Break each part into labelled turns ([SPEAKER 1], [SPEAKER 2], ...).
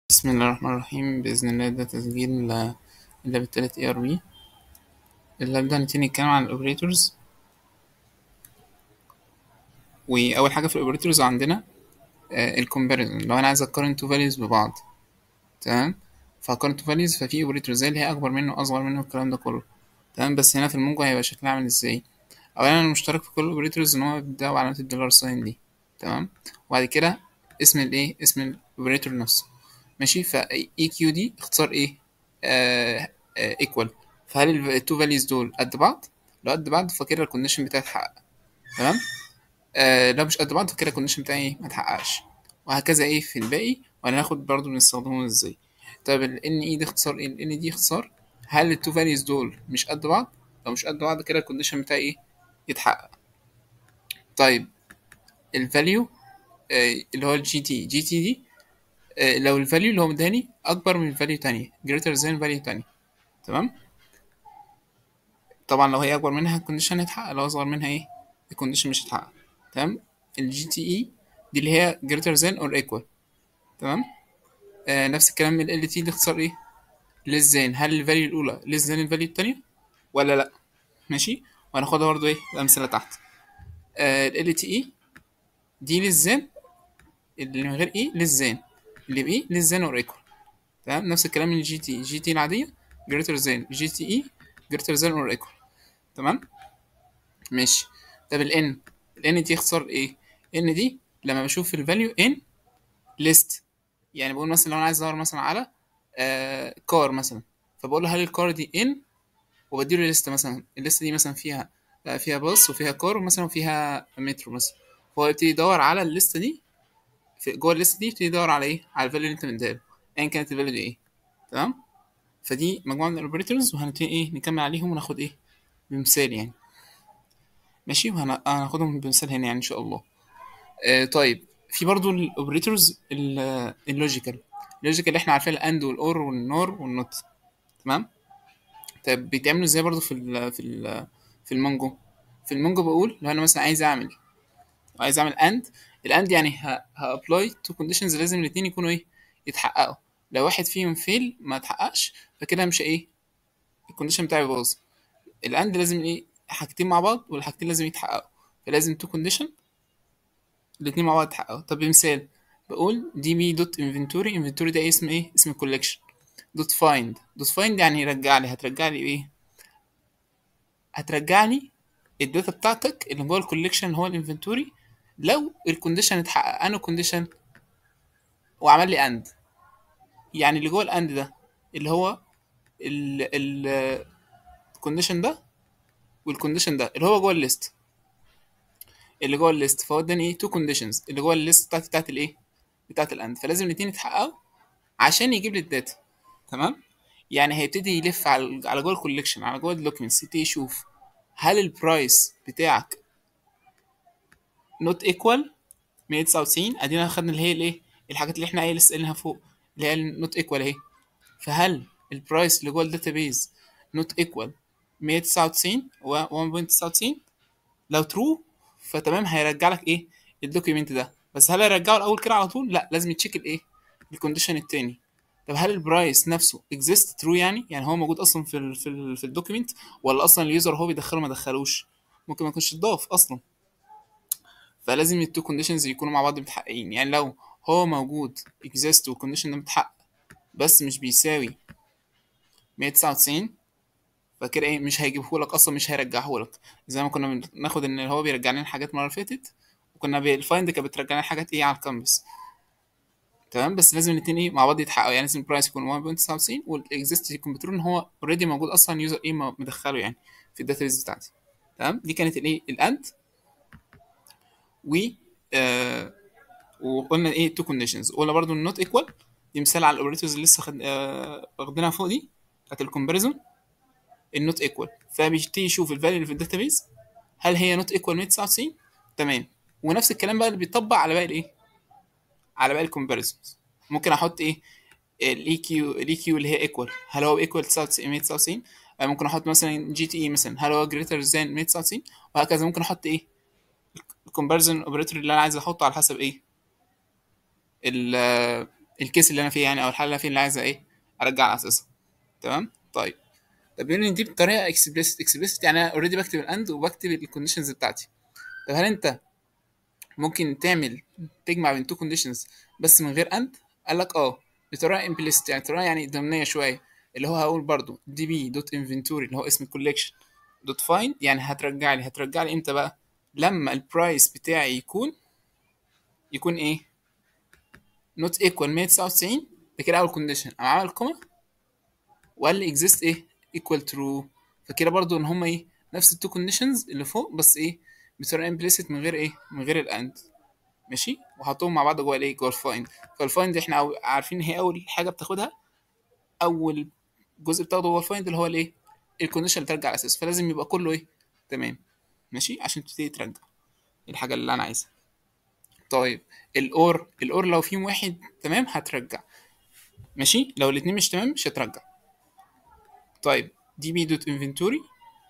[SPEAKER 1] بسم الله الرحمن الرحيم بإذن الله ده تسجيل آه، اللاب التالت اي ار بي اللاب ده هنبتدي نتكلم عن الاوبريتورز وأول حاجة في الاوبريتورز عندنا الكومباريزون لو أنا عايز أقارن تو فاليوز ببعض تمام فأقارن تو فاليوز ففي اوبريتور زي اللي هي أكبر منه أصغر منه الكلام ده كله تمام بس هنا في الموجة هيبقى شكلها عامل ازاي أولا المشترك في كل الاوبريتورز إن هو بيبدأ بعلامة الدولار ساين دي تمام وبعد كده اسم الايه اسم الاوبريتور نفسه ماشي ف اي كيو دي اختصار ايه ايكوال فهل التو فاليوز دول قد بعض لو قد بعض فكده الكونديشن بتاعي اتحقق تمام آه لو مش قد بعض فكده الكونديشن بتاعي إيه؟ ما اتحققش وهكذا ايه في الباقي وهناخد برضو بنستخدمهم ازاي طيب ال ان اي دي اختصار ايه ال ان دي اختصار هل التو فاليوز دول مش قد بعض لو مش قد بعض كده الكونديشن بتاعي ايه يتحقق طيب الفاليو آه اللي هو الجي تي جي تي دي آه، لو الفاليو اللي هو مداني اكبر من فاليو تانية greater than فاليو تانية تمام طبعا لو هي اكبر منها الكونديشن هيتحقق لو اصغر منها ايه الكونديشن مش هيتحقق تمام الجي تي اي دي اللي هي greater than or equal تمام آه نفس الكلام ال تي دي اختصار ايه less than هل الفاليو الاولى less than الفاليو التانية ولا لا ماشي وهناخدها برضو ايه الامثله تحت آه ال تي اي دي less than اللي من غير ايه less than اللي بايه less than or equal تمام نفس الكلام الجي تي الجي تي العادية greater than جي تي اي greater than or equal تمام ماشي طب ال n ال n دي اختصار ايه n دي لما بشوف الفاليو n list يعني بقول مثلا لو انا عايز ادور مثلا على آه كار مثلا فبقول له هل الكار دي n وبديله ليست مثلا الليست دي مثلا فيها آه فيها باص وفيها كار مثلا وفيها مترو مثلا فهو يبتدي يدور على الليست دي في جوه الليست دي يبتدي يدور على ايه على الفاليو اللي انت مديها له ايا كانت الفاليو دي ايه تمام فدي مجموعه من الاوبريتورز وهنبتدي ايه نكمل عليهم وناخد ايه بمثال يعني ماشي وهناخدهم بمثال هنا يعني ان شاء الله آه طيب في برضو الاوبريتورز اللوجيكال اللوجيكال اللي احنا عارفين الاند والاور والنور والنوت تمام طيب بيتعملوا ازاي برضو في ال في ال في المونجو في المونجو بقول لو انا مثلا عايز اعمل عايز اعمل اند الاند يعني هابلاي تو كونديشنز لازم الاثنين يكونوا ايه يتحققوا لو واحد فيهم فيل ما اتحققش فكده مش ايه الكونديشن بتاعي باظ الاند لازم ايه حاجتين مع بعض والحاجتين لازم يتحققوا فلازم تو كونديشن الاثنين مع بعض يتحققوا طب بمثال بقول دي بي دوت انفنتوري انفنتوري ده اسم ايه اسم الكولكشن دوت فايند دوت فايند يعني يرجع لي هترجع لي ايه هترجع لي الداتا بتاعتك اللي جوه الكولكشن هو الانفنتوري لو الكونديشن اتحقق انه كونديشن وعمل لي اند يعني اللي جوه الاند ده اللي هو ال ال الكونديشن ده والكونديشن ده اللي هو جوه الليست اللي جوه الليست فهو اداني ايه تو كونديشنز اللي جوه الليست بتاعت بتاعت الايه بتاعت الاند فلازم الاتنين يتحققوا عشان يجيب لي الداتا تمام يعني هيبتدي يلف على على جوه الكولكشن على جوه الدوكيومنتس يبتدي يشوف هل البرايس بتاعك نوت ايكوال 199 ادينا خدنا اللي هي الايه الحاجات اللي احنا ايه لسه قايلينها فوق اللي هي النوت ايكوال اهي فهل البرايس اللي جوه الداتابيز نوت ايكوال 199 و 1.99 لو ترو فتمام هيرجع لك ايه الدوكيمنت ده بس هل هيرجعه الاول كده على طول لا لازم يتشيك الايه الكونديشن التاني طب هل البرايس نفسه اكزيست ترو يعني يعني هو موجود اصلا في ال في ال في الدوكيمنت ولا اصلا اليوزر هو بيدخله ما دخلوش ممكن ما يكونش اتضاف اصلا فلازم التو كونديشنز يكونوا مع بعض متحققين يعني لو هو موجود exist والكونديشن ده متحقق بس مش بيساوي 199 فكده ايه مش هيجيبه لك اصلا مش هيرجعه لك زي ما كنا بناخد ان هو بيرجع لنا حاجات المره اللي فاتت وكنا بالفايند كانت بترجع لنا حاجات ايه على الكامبس تمام بس لازم الاثنين ايه مع بعض يتحققوا يعني لازم البرايس يكون 1.99 والاكزيست يكون بترو ان هو اوريدي موجود اصلا يوزر ايه مدخله يعني في الداتابيز بتاعتي تمام دي كانت الايه الاند و آه وقلنا ايه تو كونديشنز قلنا برضو النوت ايكوال دي مثال على الاوبريتورز اللي لسه خد... آه واخدينها فوق دي بتاعت الكومباريزون النوت ايكوال فبيبتدي يشوف الفاليو اللي في الداتابيز هل هي نوت ايكوال 199 تمام ونفس الكلام بقى اللي بيطبق على باقي الايه على باقي الكومباريزونز ممكن احط ايه الاي كيو الاي كيو اللي هي ايكوال هل هو ايكوال 199 ممكن احط مثلا جي تي اي مثلا هل هو جريتر ذان 199 وهكذا ممكن احط ايه الكومباريزون اوبريتور اللي انا عايز احطه على حسب ايه الكيس اللي انا فيه يعني او الحاله اللي انا فيها اللي عايزه ايه ارجع على اساسها تمام طيب طب بيقول ان دي بطريقه اكسبليسيت اكسبليسيت يعني انا اوريدي بكتب الاند وبكتب الكونديشنز بتاعتي طب هل انت ممكن تعمل تجمع بين تو كونديشنز بس من غير اند قال لك اه بطريقه امبليست يعني طريقه يعني ضمنيه شويه اللي هو هقول برضو دي بي دوت انفنتوري اللي هو اسم الكوليكشن دوت فايند يعني هترجع لي هترجع لي امتى بقى لما البرايس بتاعي يكون يكون ايه نوت ايكوال 199 ده كده اول كونديشن قام عمل كوما وقال لي اكزيست ايه ايكوال ترو فكده برضو ان هما ايه نفس التو كونديشنز اللي فوق بس ايه بطريقه امبليسيت من غير ايه من غير الاند ماشي وحطهم مع بعض جوه الايه جوه الفايند فالفايند احنا أو عارفين هي اول حاجه بتاخدها اول جزء بتاخده جوه الفايند اللي هو الايه الكونديشن اللي ترجع الاساس فلازم يبقى كله ايه تمام ماشي عشان تبتدي ترجع الحاجه اللي انا عايزها طيب الاور الاور لو فيهم واحد تمام هترجع ماشي لو الاتنين مش تمام مش هترجع طيب دي بي دوت انفنتوري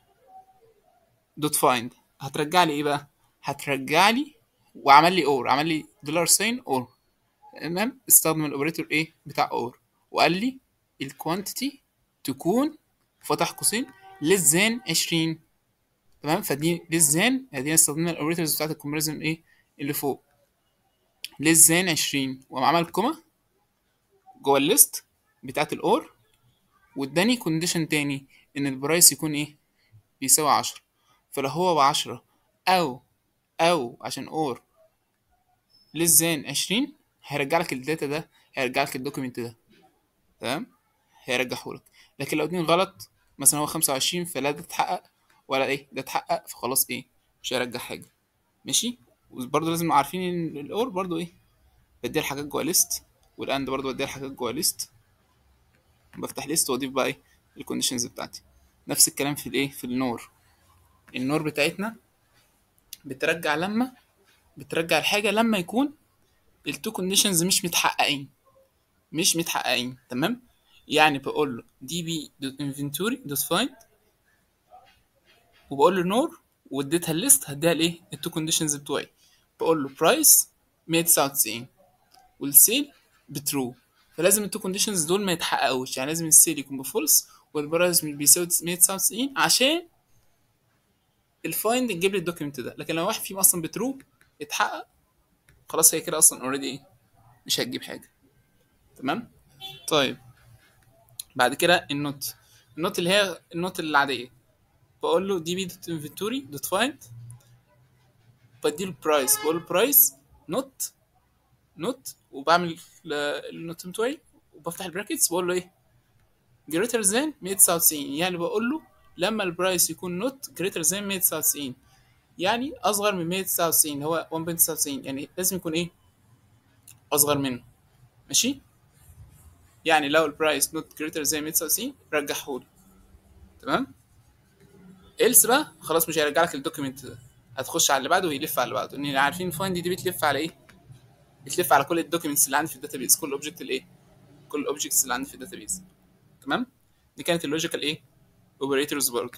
[SPEAKER 1] دوت فايند هترجع لي ايه بقى هترجع لي وعمل لي اور عمل لي دولار ساين اور تمام استخدم الاوبريتور ايه بتاع اور وقال لي الكوانتيتي تكون فتح قوسين less than 20 تمام فدي less than ادينا استخدمنا الاوبريتورز بتاعت الكومباريزون ايه اللي فوق less than 20 وقام عمل كوما جوه الليست بتاعت الاور واداني كونديشن تاني ان البرايس يكون ايه بيساوي 10 فلو هو بعشرة او او عشان اور less than 20 هيرجع لك الداتا ده هيرجع لك الدوكيمنت ده تمام هيرجعه لك لكن لو اتنين غلط مثلا هو 25 فلا ده اتحقق ولا ايه ده اتحقق فخلاص ايه مش هيرجع حاجه ماشي وبرضه لازم نبقى عارفين ان الاور برضه ايه بدي الحاجات جوه ليست والاند برضه بدي الحاجات جوه ليست بفتح ليست واضيف بقى ايه الكونديشنز بتاعتي نفس الكلام في الايه في النور النور بتاعتنا بترجع لما بترجع الحاجه لما يكون التو كونديشنز مش متحققين مش متحققين تمام يعني بقول له دي بي دوت انفنتوري دوت فايند وبقول له نور واديتها الليست هديها الايه التو كونديشنز بتوعي بقول له برايس 199 والسيل بترو فلازم التو كونديشنز دول ما يتحققوش يعني لازم السيل يكون بفولس والبرايس بيساوي 199 عشان الفايند يجيب لي الدوكيمنت ده لكن لو واحد فيهم اصلا بترو اتحقق خلاص هي كده اصلا اوريدي ايه مش هتجيب حاجه تمام طيب بعد كده النوت النوت اللي هي النوت العاديه بقول له دي بي دوت انفنتوري دوت فايند بديله برايس بقول له برايس نوت نوت وبعمل النوت بتوعي وبفتح البراكتس بقول له ايه greater than 199 يعني بقول له لما البرايس يكون نوت greater than 199 يعني اصغر من 199 اللي هو 1.99 يعني لازم يكون ايه اصغر منه ماشي يعني لو البرايس نوت greater than 199 رجعه لي تمام إلس بقى خلاص مش هيرجع لك الدوكيمنت ده هتخش على اللي بعده ويلف على اللي بعده ان عارفين فايند دي بتلف على ايه بتلف على كل الدوكيومنتس اللي عندي في الداتابيز كل اوبجكت الايه كل الاوبجكتس اللي عندي في الداتابيز تمام دي كانت اللوجيكال ايه اوبريتورز برضه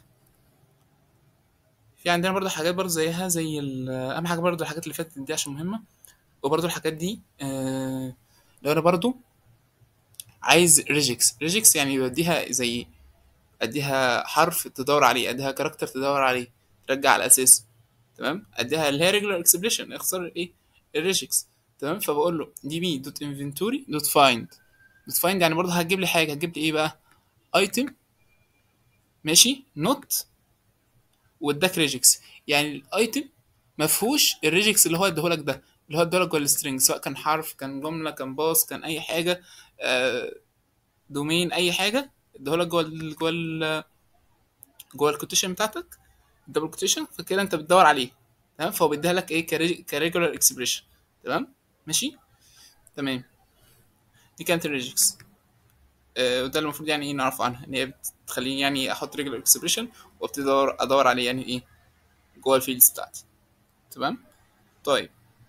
[SPEAKER 1] في عندنا برضه حاجات برضه زيها زي ال- اهم حاجه برضه الحاجات اللي فاتت دي عشان مهمه وبرضه الحاجات دي آه لو انا برضه عايز ريجكس ريجكس يعني بديها زي اديها حرف تدور عليه اديها كاركتر تدور عليه ترجع على اساسه تمام اديها اللي هي ريجولار اكسبريشن اختصار ايه الريجكس تمام فبقول له دي بي دوت انفنتوري دوت فايند دوت فايند يعني برضه هتجيب لي حاجه هتجيب لي ايه بقى ايتم ماشي نوت واداك ريجكس يعني الايتم ما فيهوش الريجكس اللي هو اداهولك ده اللي هو اداهولك جوه السترنج سواء كان حرف كان جمله كان باص كان اي حاجه آه دومين اي حاجه اداهولك جوه ال جوه ال جوه الكوتيشن بتاعتك الدبل كوتيشن فكده انت بتدور عليه تمام فهو بيديها لك ايه كريجولار اكسبريشن تمام ماشي تمام دي كانت الريجكس آه وده المفروض يعني ايه نعرف عنها ان هي بتخليني يعني احط ريجولار اكسبريشن وابتدي ادور ادور عليه يعني ايه جوه الفيلدز بتاعتي تمام طيب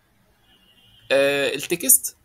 [SPEAKER 1] آه التكست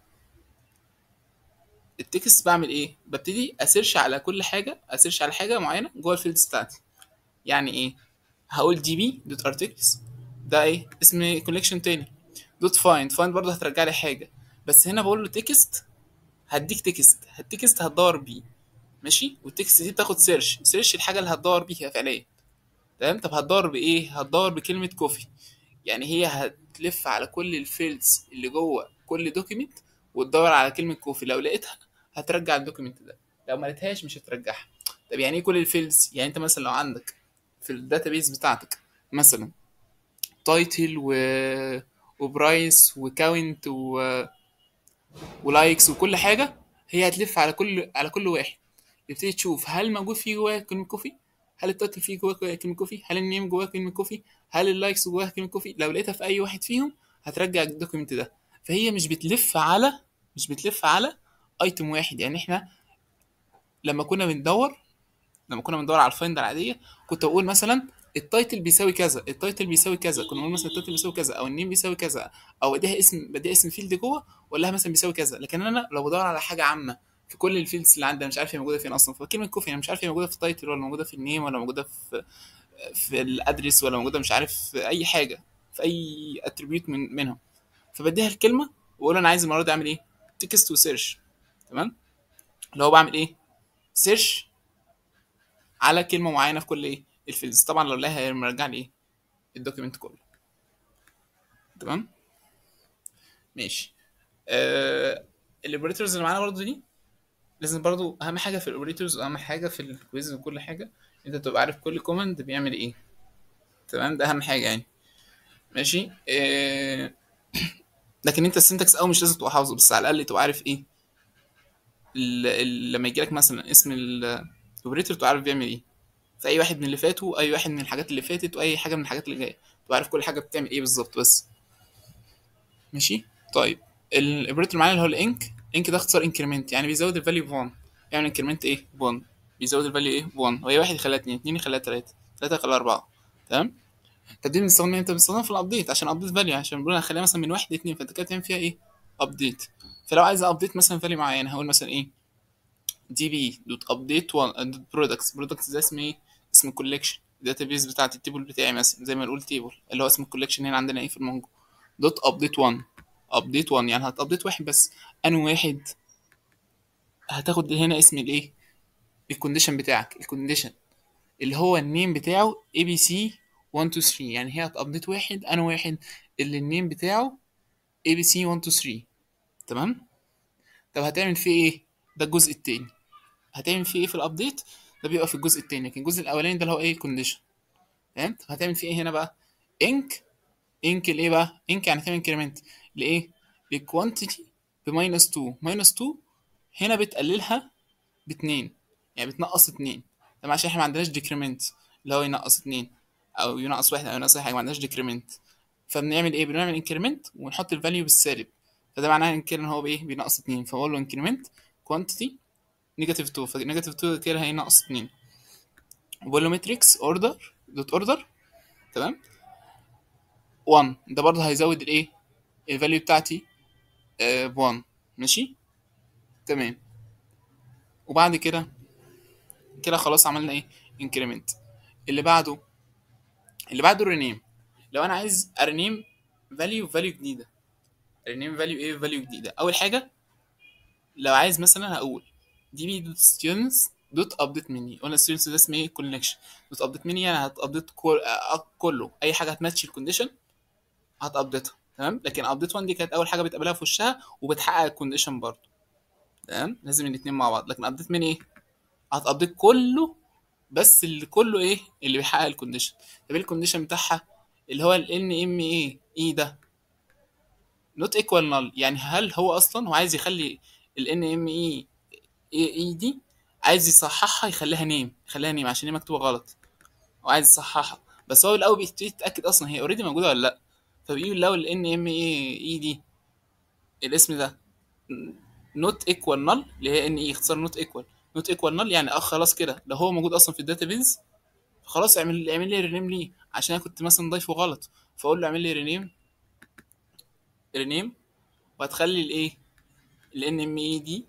[SPEAKER 1] التكست بعمل ايه ببتدي اسيرش على كل حاجه اسيرش على حاجه معينه جوه الفيلدز بتاعتي يعني ايه هقول دي بي دوت ارتكلز ده ايه اسم كوليكشن تاني دوت فايند فايند برضه هترجع لي حاجه بس هنا بقول له تكست هديك تكست التكست هتدور بيه ماشي والتكست دي بتاخد سيرش سيرش الحاجه اللي هتدور بيها فعليا تمام طب هتدور بايه هتدور بكلمه كوفي يعني هي هتلف على كل الفيلدز اللي جوه كل دوكيمنت وتدور على كلمه كوفي لو لقيتها هترجع الدوكيمنت ده لو ما لقيتهاش مش هترجعها طب يعني ايه كل الفيلدز يعني انت مثلا لو عندك في الداتابيس بتاعتك مثلا تايتل و وبرايس وكاونت و... ولايكس وكل حاجه هي هتلف على كل على كل واحد تبتدي تشوف هل موجود فيه جواه كلمه كوفي هل التايتل فيه جواه كلمه كوفي هل النيم جواه كلمه كوفي هل اللايكس جواه كلمه كوفي لو لقيتها في اي واحد فيهم هترجع الدوكيمنت ده فهي مش بتلف على مش بتلف على ايتم واحد يعني احنا لما كنا بندور لما كنا بندور على الفايند العاديه كنت اقول مثلا التايتل بيساوي كذا التايتل بيساوي كذا كنا نقول مثلا التايتل بيساوي كذا او النيم بيساوي كذا او اديها اسم بديها اسم فيلد جوه ولا لها مثلا بيساوي كذا لكن انا لو بدور على حاجه عامه في كل الفيلدز اللي عندي أنا مش عارف هي موجوده فين اصلا فكلمه كوفي انا مش عارف هي موجوده في التايتل ولا موجوده في النيم ولا موجوده في في الادرس ولا موجوده مش عارف في اي حاجه في اي اتريبيوت من منهم فبديها الكلمه واقول انا عايز المره دي اعمل ايه تكست وسيرش تمام اللي هو بعمل ايه سيرش على كلمه معينه في كل ايه الفيلدز طبعا لو لها هيرجع مرجع لي ايه الدوكيمنت كله تمام ماشي آه الاوبريتورز اللي معانا برضو دي لازم برضو اهم حاجه في الاوبريتورز واهم حاجه في الكويز وكل حاجه انت تبقى عارف كل كوماند بيعمل ايه تمام ده اهم حاجه يعني ماشي آه لكن انت السنتكس او مش لازم تبقى حافظه بس على الاقل تبقى عارف ايه ال- ال- لما يجي لك مثلا اسم الاوبريتور تبقى عارف بيعمل ايه في اي واحد من اللي فاتوا اي واحد من الحاجات اللي فاتت واي حاجه من الحاجات اللي جايه تبقى عارف كل حاجه بتعمل ايه بالظبط بس ماشي طيب الاوبريتور معانا اللي هو الانك انك ده اختصار انكريمنت يعني بيزود الفاليو ب 1 يعمل انكريمنت ايه ب 1 بيزود الفاليو ايه ب 1 وهي واحد يخليها 2 2 يخليها 3 3 يخليها 4 تمام طب دي بنستخدمها امتى بنستخدمها في الابديت عشان ابديت فاليو عشان بنقول هنخليها مثلا من 1 ل 2 فانت كده تعمل فيها ايه ابديت فلو عايز ابديت مثلا فاليو معينه هقول مثلا ايه دي بي دوت ابديت دوت برودكتس برودكتس ده اسم ايه اسم الكوليكشن الداتابيس بتاعت التيبل بتاعي مثلا زي ما نقول تيبل اللي هو اسم الكوليكشن هنا عندنا ايه في المونجو دوت ابديت 1 ابديت 1 يعني هتابديت واحد بس انو واحد هتاخد هنا اسم الايه الكونديشن بتاعك الكونديشن اللي هو النيم بتاعه اي بي سي 1 2 3 يعني هي هتابديت واحد انو واحد اللي النيم بتاعه اي بي سي 1 2 3 تمام طب هتعمل فيه ايه ده الجزء التاني هتعمل فيه ايه في الابديت ده بيبقى في الجزء التاني لكن الجزء الاولاني ده اللي هو ايه كونديشن تمام طب هتعمل فيه ايه هنا بقى انك انك الايه بقى انك يعني تعمل انكريمنت لايه للكوانتيتي بماينس 2 ماينس 2 هنا بتقللها باتنين يعني بتنقص اتنين تمام عشان احنا ما عندناش ديكريمنت اللي هو ينقص اتنين او ينقص واحد او ينقص اي حاجه ما عندناش ديكريمنت فبنعمل ايه بنعمل انكريمنت ونحط الفاليو بالسالب فده معناه ان كده هو بايه بينقص اتنين فاقول له انكريمنت كوانتيتي نيجاتيف 2 فنيجاتيف 2 كده هينقص 2 وبقول له ماتريكس اوردر دوت اوردر تمام 1 ده برضه هيزود الايه الفاليو بتاعتي ب 1 ماشي تمام وبعد كده كده خلاص عملنا ايه انكريمنت اللي بعده اللي بعده رينيم لو انا عايز ارينيم فاليو فاليو جديده رينيم فاليو ايه فاليو جديده اول حاجه لو عايز مثلا هقول دي بي دوت ستودنتس دوت ابديت مني قلنا ستودنتس ده اسمه ايه كونكشن دوت ابديت مني يعني هتابديت كل... كله اي حاجه هتماتش الكونديشن هتابديتها تمام لكن ابديت 1 دي كانت اول حاجه بتقابلها في وشها وبتحقق الكونديشن برضه تمام لازم الاثنين مع بعض لكن ابديت من ايه هتابديت كله بس اللي كله ايه اللي بيحقق الكونديشن طب ايه الكونديشن بتاعها اللي هو ال ان ام اي اي ده نوت ايكوال نل يعني هل هو اصلا هو عايز يخلي ال ان ام اي اي دي عايز يصححها يخليها نيم يخليها نيم عشان هي مكتوبه غلط هو عايز يصححها بس هو الاول بيبتدي يتاكد اصلا هي اوريدي موجوده ولا لا فبيقول لو ال ان ام اي اي دي الاسم ده نوت ايكوال نل اللي هي ان اي اختصار نوت ايكوال نوت ايكوال نل يعني اه خلاص كده لو هو موجود اصلا في الداتابيز خلاص اعمل اعمل لي رينيم ليه عشان انا كنت مثلا ضايفه غلط فاقول له اعمل لي رينيم رينيم وهتخلي الايه ال ان ام اي دي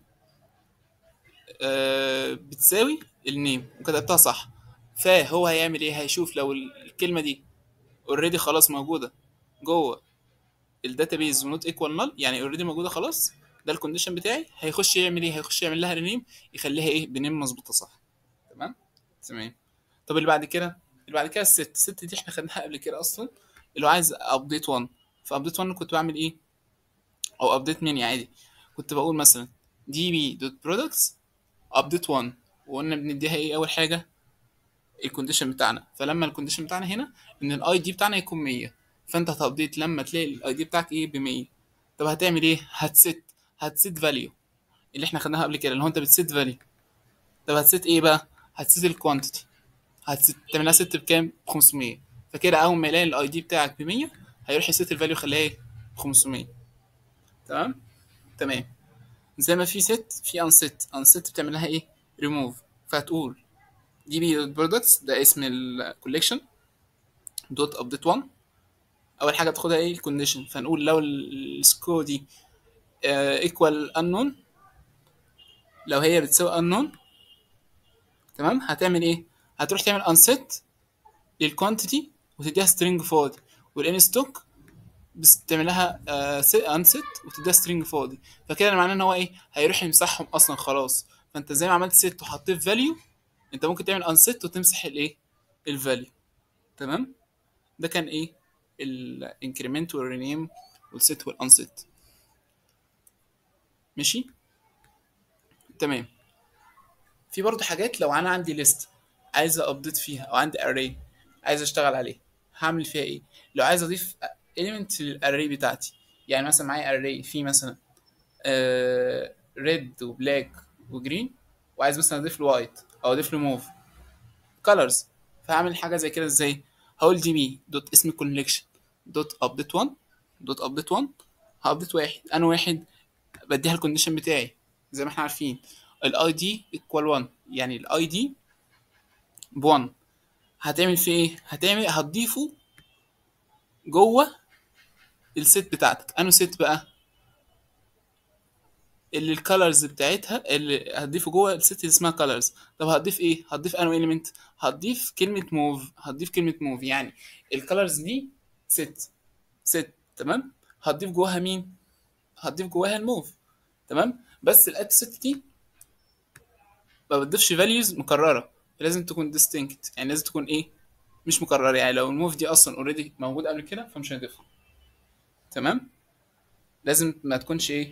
[SPEAKER 1] آه بتساوي النيم وكتبتها صح فهو هيعمل ايه هيشوف لو الكلمه دي اوريدي خلاص موجوده جوه الداتابيز ونوت ايكوال نل يعني اوريدي موجوده خلاص ده الكونديشن بتاعي هيخش يعمل ايه هيخش يعمل لها رينيم يخليها ايه بنيم مظبوطه صح تمام تمام طب اللي بعد كده اللي بعد كده الست الست دي احنا خدناها قبل كده اصلا اللي هو عايز ابديت 1 فابديت 1 كنت بعمل ايه او ابديت ميني عادي كنت بقول مثلا دي بي دوت برودكتس ابديت 1 وقلنا بنديها ايه اول حاجه الكونديشن بتاعنا فلما الكونديشن بتاعنا هنا ان الاي دي بتاعنا يكون 100 فانت هتابديت لما تلاقي الاي دي بتاعك ايه ب 100 طب هتعمل ايه هتست هتست فاليو اللي احنا خدناها قبل كده اللي هو انت بتست فاليو طب هتست ايه بقى هتست الكوانتيتي هتست تعملها ست بكام ب 500 فكده اول ما يلاقي الاي دي بتاعك ب 100 هيروح يست الفاليو يخليها ايه 500 تمام تمام زي ما في ست في ان ست ان ست بتعمل لها ايه ريموف فهتقول دي بي برودكتس ده اسم الكوليكشن دوت ابديت 1 اول حاجه تاخدها ايه الكونديشن فنقول لو السكو دي ايكوال انون لو هي بتساوي انون تمام هتعمل ايه هتروح تعمل انست للكوانتيتي وتديها سترينج فاضي والان ستوك بس تعمل لها انست وتديها سترينج فاضي فكده معناه ان هو ايه هيروح يمسحهم اصلا خلاص فانت زي ما عملت ست وحطيت فاليو انت ممكن تعمل انست وتمسح الايه الفاليو تمام ده كان ايه الانكريمنت والرينيم والست والانست ماشي تمام في برضو حاجات لو انا عندي ليست عايز ابديت فيها او عندي اري عايز اشتغل عليه هعمل فيها ايه لو عايز اضيف element للاري بتاعتي يعني مثلا معايا اري فيه مثلا ريد وبلاك وجرين وعايز مثلا اضيف له وايت او اضيف له موف كولرز فهعمل حاجه زي كده ازاي هقول دي بي دوت اسم الكوليكشن دوت ابديت 1 دوت ابديت 1 هابديت واحد انا واحد بديها الكونديشن بتاعي زي ما احنا عارفين الاي دي ايكوال 1 يعني الاي دي ب 1 هتعمل فيه ايه هتعمل هتضيفه جوه الست بتاعتك انو ست بقى اللي الكالرز بتاعتها اللي هتضيفه جوه الست اللي اسمها كالرز طب هتضيف ايه هتضيف انو اليمنت هتضيف كلمه موف هتضيف كلمه موف يعني الكالرز دي ست ست تمام هتضيف جواها مين هتضيف جواها الموف تمام بس الات ست دي ما بتضيفش فاليوز مكرره لازم تكون distinct يعني لازم تكون ايه مش مكرره يعني لو الموف دي اصلا اوريدي موجود قبل كده فمش هنضيفها تمام لازم ما تكونش ايه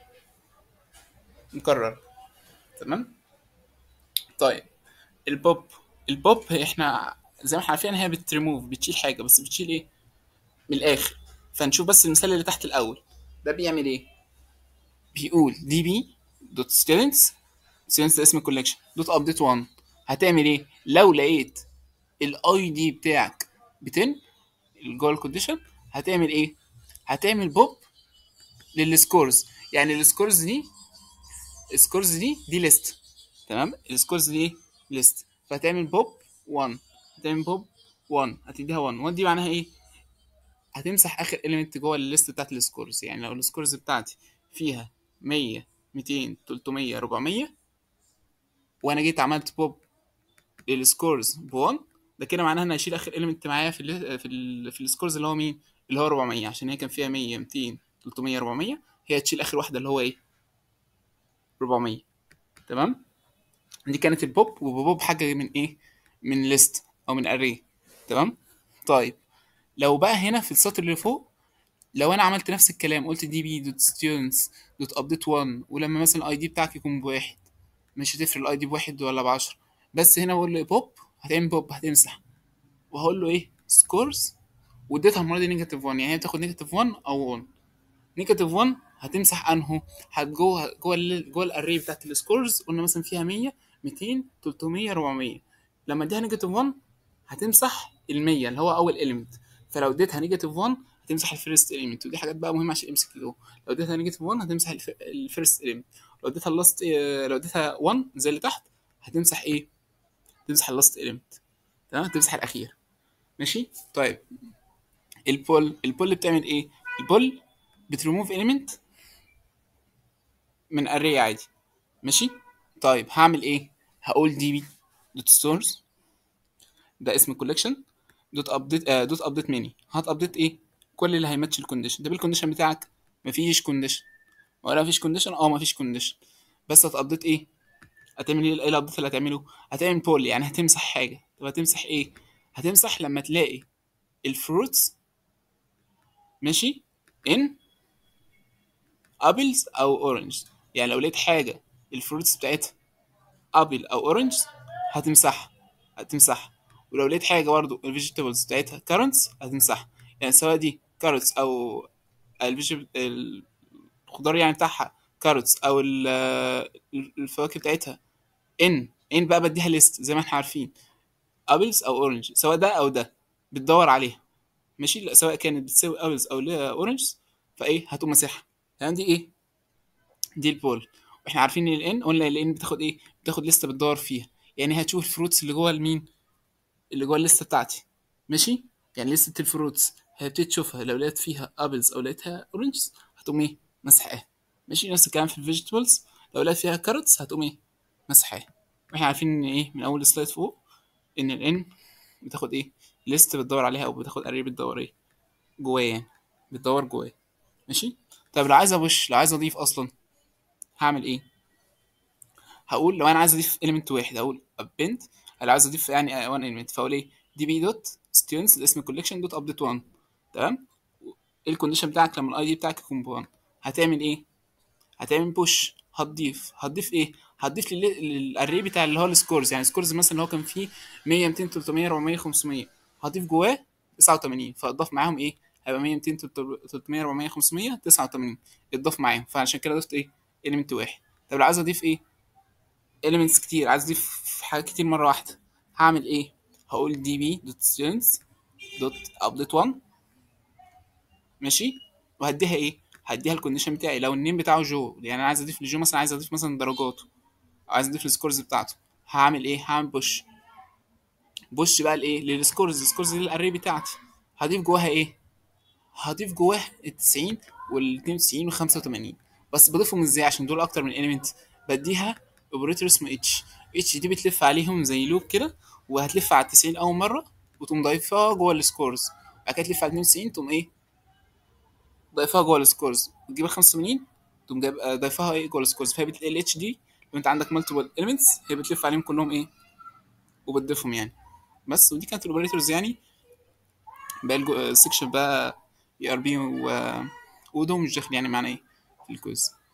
[SPEAKER 1] مكرر تمام طيب البوب البوب هي احنا زي ما احنا عارفين هي بتريموف بتشيل حاجه بس بتشيل ايه من الاخر فنشوف بس المثال اللي تحت الاول ده بيعمل ايه بيقول دي بي دوت ستودنتس ستودنتس ده اسم الكوليكشن دوت ابديت 1 هتعمل ايه لو لقيت الاي دي بتاعك ب 10 جوه الكونديشن هتعمل ايه هتعمل بوب للسكورز يعني السكورز دي السكورز دي دي ليست تمام السكورز دي ليست فهتعمل بوب 1 هتعمل بوب 1 هتديها 1 1 دي معناها ايه هتمسح اخر اليمنت جوه الليست بتاعت السكورز يعني لو السكورز بتاعتي فيها 100 200 300 400 وانا جيت عملت بوب للسكورز ب 1 ده كده معناها ان هيشيل اخر اليمنت معايا في ال في ال في السكورز اللي هو مين اللي هو 400 عشان هي كان فيها 100 200 300 400 هي هتشيل اخر واحده اللي هو ايه 400 تمام دي كانت البوب وبوب حاجه من ايه من ليست او من اري تمام طيب لو بقى هنا في السطر اللي فوق لو انا عملت نفس الكلام قلت دي بي دوت ستودنتس دوت ابديت 1 ولما مثلا الاي دي بتاعك يكون بواحد مش هتفرق الاي دي بواحد ولا بعشرة بس هنا بقول له بوب هتعمل بوب هتمسح وهقول له ايه سكورز واديتها المره دي نيجاتيف 1 يعني هي بتاخد نيجاتيف 1 او 1 نيجاتيف 1 هتمسح انهو هت جوه جوه ال جوه الاري بتاعت السكورز قلنا مثلا فيها 100 200 300 400 لما اديها نيجاتيف 1 هتمسح ال 100 اللي هو اول اليمنت فلو اديتها نيجاتيف 1 هتمسح الفيرست اليمنت ودي حاجات بقى مهمه عشان ام سي كيو لو اديتها نيجاتيف 1 هتمسح الفيرست اليمنت لو اديتها اللاست لو اديتها 1 زي اللي تحت هتمسح ايه تمسح اللاست اليمنت تمام تمسح الاخير ماشي طيب البول البول بتعمل ايه البول بتريموف اليمنت من اري عادي ماشي طيب هعمل ايه هقول دي بي دوت ستورز ده اسم الكوليكشن دوت ابديت آه دوت ابديت ميني هات ابديت ايه كل اللي هيماتش الكونديشن ده بالكونديشن بتاعك مفيش كونديشن ولا مفيش كونديشن اه مفيش كونديشن بس هتقضيت ايه هتعمل ايه ايه الابديت اللي هتعمله هتعمل بول يعني هتمسح حاجه طب هتمسح ايه هتمسح لما تلاقي الفروتس ماشي ان ابلز او اورنج يعني لو لقيت حاجه الفروتس بتاعتها ابل او اورنج هتمسحها هتمسحها ولو لقيت حاجه برضو الفيجيتابلز بتاعتها كارنتس هتمسحها يعني سواء دي كارتس او الفيجيتابل الخضار يعني بتاعها كارتس او ال- الفواكه بتاعتها ان ان بقى بديها ليست زي ما احنا عارفين ابلز او اورنج سواء ده او ده بتدور عليها ماشي لا سواء كانت بتساوي ابلز او اورنج فايه هتقوم مسحها تمام دي ايه دي البول واحنا عارفين ان الان قلنا الان بتاخد ايه بتاخد لسته بتدور فيها يعني هتشوف الفروتس اللي جوه المين اللي جوه الليسته بتاعتي ماشي يعني لسته الفروتس هتبتدي تشوفها لو لقيت فيها ابلز او لقيتها اورنجز هتقوم ايه مسحاها ماشي نفس الكلام في الفيجيتابلز لو لقيت فيها كاروتس هتقوم ايه مسحاها واحنا عارفين ان ايه من اول سلايد فوق ان الان بتاخد ايه ليست بتدور عليها او بتاخد اري بتدور ايه جواه يعني بتدور جواه ماشي طب لو عايز ابش لو عايز اضيف اصلا هعمل ايه هقول لو انا عايز اضيف element واحد هقول append لو عايز اضيف يعني one element فاقول ايه دي بي دوت students اسم الكوليكشن دوت update 1 تمام ايه الكونديشن بتاعك لما الاي دي بتاعك يكون ب 1 هتعمل ايه هتعمل بوش هتضيف هتضيف ايه هتضيف للاري بتاع اللي هو السكورز يعني سكورز مثلا اللي هو كان فيه 100 200 300 400 500 هضيف جواه 89 فاضاف معاهم ايه هيبقى 100 200 300 400 500 89 اتضاف معاهم فعشان كده ضفت ايه element واحد طب لو عايز اضيف ايه elements كتير عايز اضيف حاجات كتير مره واحده هعمل ايه هقول دي بي دوت students دوت update 1 ماشي وهديها ايه هديها الكونديشن بتاعي لو النيم بتاعه جو يعني انا عايز اضيف لجو مثلا عايز اضيف مثلا درجاته عايز اضيف السكورز بتاعته هعمل ايه هعمل بوش بوش بقى لايه للسكورز السكورز دي الاري بتاعتي هضيف جواها ايه هضيف جواها ال 90 وال 92 وال 85 بس بضيفهم ازاي عشان دول اكتر من اليمنت بديها اوبريتور اسمه اتش اتش دي بتلف عليهم زي لوب كده وهتلف على ال 90 اول مره وتقوم ضايفها جوه السكورز بعد كده تلف على 92 تقوم ايه ضايفها جوه السكورز وتجيب ال 85 تقوم جايب آه، ضايفها ايه جوه السكورز فهي بتلاقي الاتش دي لو انت عندك مالتيبل اليمنتس هي بتلف عليهم كلهم ايه وبتضيفهم يعني بس ودي كانت الاوبريتورز يعني باقي السكشن بقى اي ار بي واودو مش داخل يعني معانا ايه في الكويز